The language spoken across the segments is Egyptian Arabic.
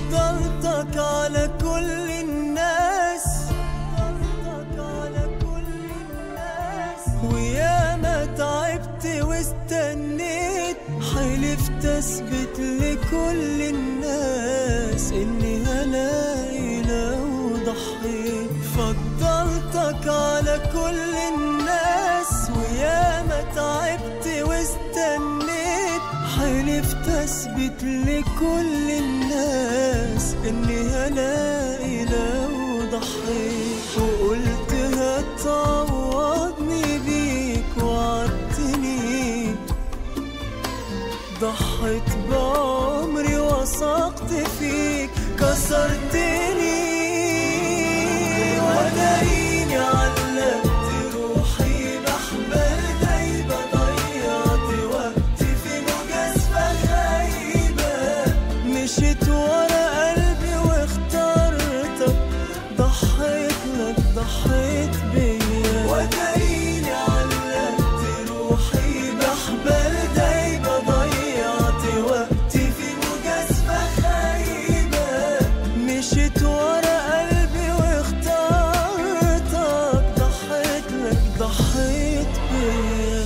فضلتك على كل الناس فضلتك على كل الناس ويا ما تعبت واستنيت حلفت اثبت لكل الناس اني هلاقي لو ضحيت فضلتك على كل الناس ويا ما تعبت واستنيت حلفت اثبت لكل الناس اني هلاقي لو ضحيت وقلت هتعوضني بيك وعدتني ضحيت بعمري وثقت فيك كسرتني وداريني علقت روحي بحبال دايبة ضيعت وقتي في مجازفة خايبة مشيت ورا قلبي واخترتك ضحيت لك ضحيت بيا وداريني علقت روحي بحبال دايبة ضيعت وقتي في مجازفة خايبة مشيت ورا قلبي واخترتك ضحيت لك ضحيت بيا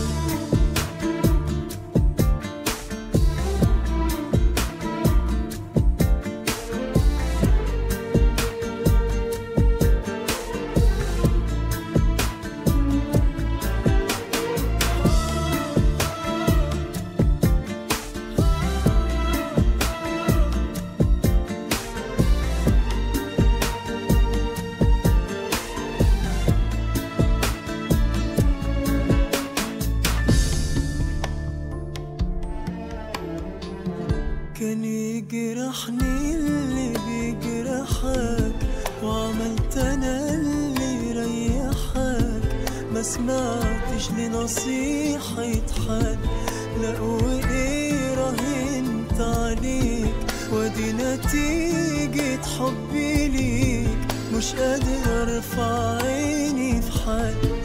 كان يجرحني اللي بيجرحك وعملت انا اللي يريحك ما سمعتش لنصيحة حد لا وايه راهنت عليك ودي نتيجة حبي ليك مش قادر ارفع عيني في حد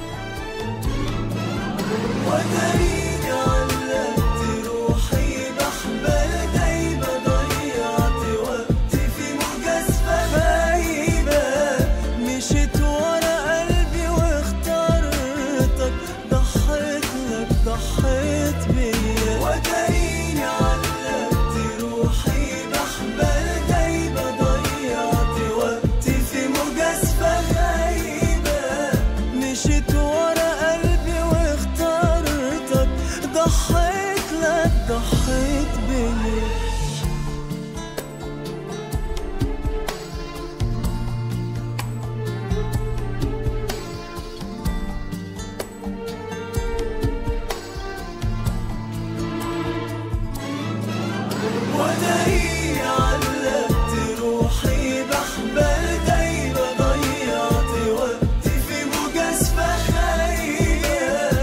وداريني علقت روحي بحبال دايبة ضيعت وقتي في مجازفة غايبة مشيت ورا قلبي واخترتك ضحيت لك ضحيت بيا وداريني علقت روحي بحبال دايبة ضيعت وقتي في مجازفة غايبة مشيت ورا قلبي واخترتك ضحيت لك ضحيت بيا وداري علقت روحي بحبال دايبة ضيعت وقتي في مجازفة خايبة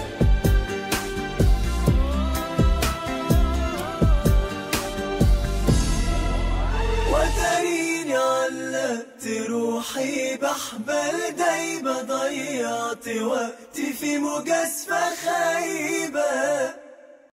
وداريني علقت روحي بحبال دايبة ضيعت وقتي في مجازفة خايبة